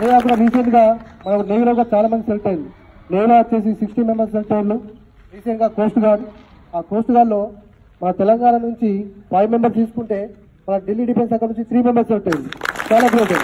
అదే కాకుండా రీసెంట్ గా మనకు నేవీలో కూడా చాలా మంది సెలెక్ట్ అయింది నేవీలో వచ్చేసి సిక్స్టీ మెంబర్స్ సెలెక్ట్ అయ్యారు రీసెంట్ గా కోస్ట్ గార్డ్ ఆ కోస్ట్ గార్డ్ లో మన తెలంగాణ నుంచి ఫైవ్ మెంబర్స్ తీసుకుంటే మన ఢిల్లీ డిఫెన్స్ అక్కడ నుంచి త్రీ మెంబర్స్ సెలెక్ట్ అయింది చాలా గ్రేట్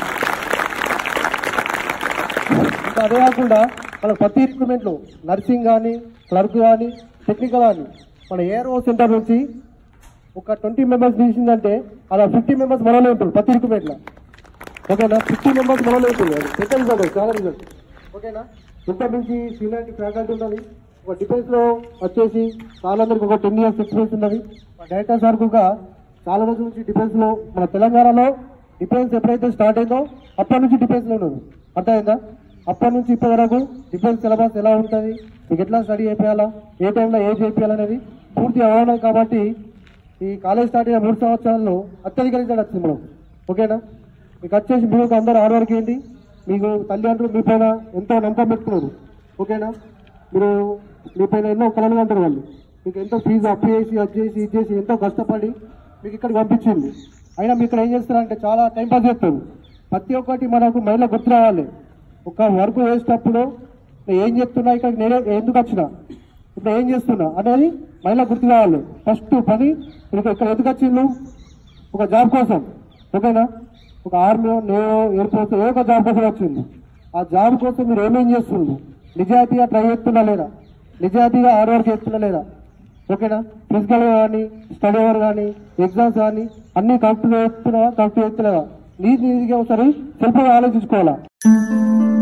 ఇంకా అదే కాకుండా మన ప్రతి రిక్రూట్మెంట్ లో నర్సింగ్ కానీ క్లర్క్ కానీ టెక్నికల్ కానీ మన ఏఆర్ఓ సెంటర్ నుంచి ఒక ట్వంటీ మెంబర్స్ తీసిందంటే అలా ఫిఫ్టీ మెంబర్స్ మనలో ఉంటారు ప్రతి రిక్రూట్మెంట్ లో ఓకేనా ఫిఫ్టీ మెంబర్స్ మనలో ఉంటుంది అది పెద్ద రిజల్ట్ అది, చాలా రిజల్ట్ ఓకేనా ఇంత నుంచి సీనియారిటీ ఫ్యాకల్టీ ఉన్నది ఒక డిఫెన్స్ లో వచ్చేసి చాలా మందికి ఒక టెన్ ఇయర్స్ ఎక్స్పీరియన్స్ ఉన్నది మా డైరెక్టర్ సార్ కూడా చాలా రోజుల నుంచి డిఫెన్స్ లో మన తెలంగాణలో డిఫెన్స్ ఎప్పుడైతే స్టార్ట్ అయిందో అప్పటి నుంచి డిఫెన్స్ లో ఉన్నారు అర్థమైందా అప్పటి నుంచి ఇప్పటి వరకు డిఫెన్స్ సిలబస్ ఎలా ఉంటుంది మీకు ఎట్లా స్టడీ చేయాలా ఏ టైంలో ఏం చేయాలనేది పూర్తి అవగాహన కాబట్టి ఈ కాలేజ్ స్టార్ట్ అయిన మూడు సంవత్సరాల్లో అత్యధిక రిజల్ట్ వచ్చింది మనం ఓకేనా మీకు వచ్చేసి మీకు అందరూ హార్డ్ వర్క్ ఏంటి మీకు తల్లిదండ్రులు మీ పైన ఎంతో నమ్మకం పెట్టుకున్నారు ఓకేనా మీరు మీ పైన ఎన్నో కళలు అంటారు వాళ్ళు మీకు ఎంతో ఫీజు అప్పు చేసి అది చేసి ఇది చేసి ఎంతో కష్టపడి మీకు ఇక్కడికి పంపించింది అయినా మీరు ఇక్కడ ఏం చేస్తారంటే చాలా టైం పాస్ చేస్తారు ప్రతి ఒక్కటి మనకు మైండ్లో గుర్తు రావాలి ఒక వర్క్ వేసేటప్పుడు నేను ఏం చెప్తున్నా ఇక్కడ నేనే ఎందుకు వచ్చిన ఇప్పుడు ఏం చేస్తున్నా అనేది మైండ్లో గుర్తు రావాలి ఫస్ట్ పని మీరు ఇక్కడ ఎందుకు వచ్చిండు ఒక జాబ్ కోసం ఓకేనా ఒక ఆర్మీ నేవో ఎయిర్ ఫోర్స్ ఏ ఒక జాబ్ కోసం వచ్చింది ఆ జాబ్ కోసం మీరు ఏమేం చేస్తుంది నిజాయితీగా ట్రై చేస్తున్నా లేదా నిజాయితీగా హార్డ్ వర్క్ చేస్తున్నా లేదా ఓకేనా ఫిజికల్ కానీ స్టడీ అవర్ కానీ ఎగ్జామ్స్ కానీ అన్ని కరెక్ట్ చేస్తున్నావా కరెక్ట్ చేస్తున్నావా నీది నీదిగా ఒకసారి సెల్ఫ్గా ఆలోచించుకోవాలా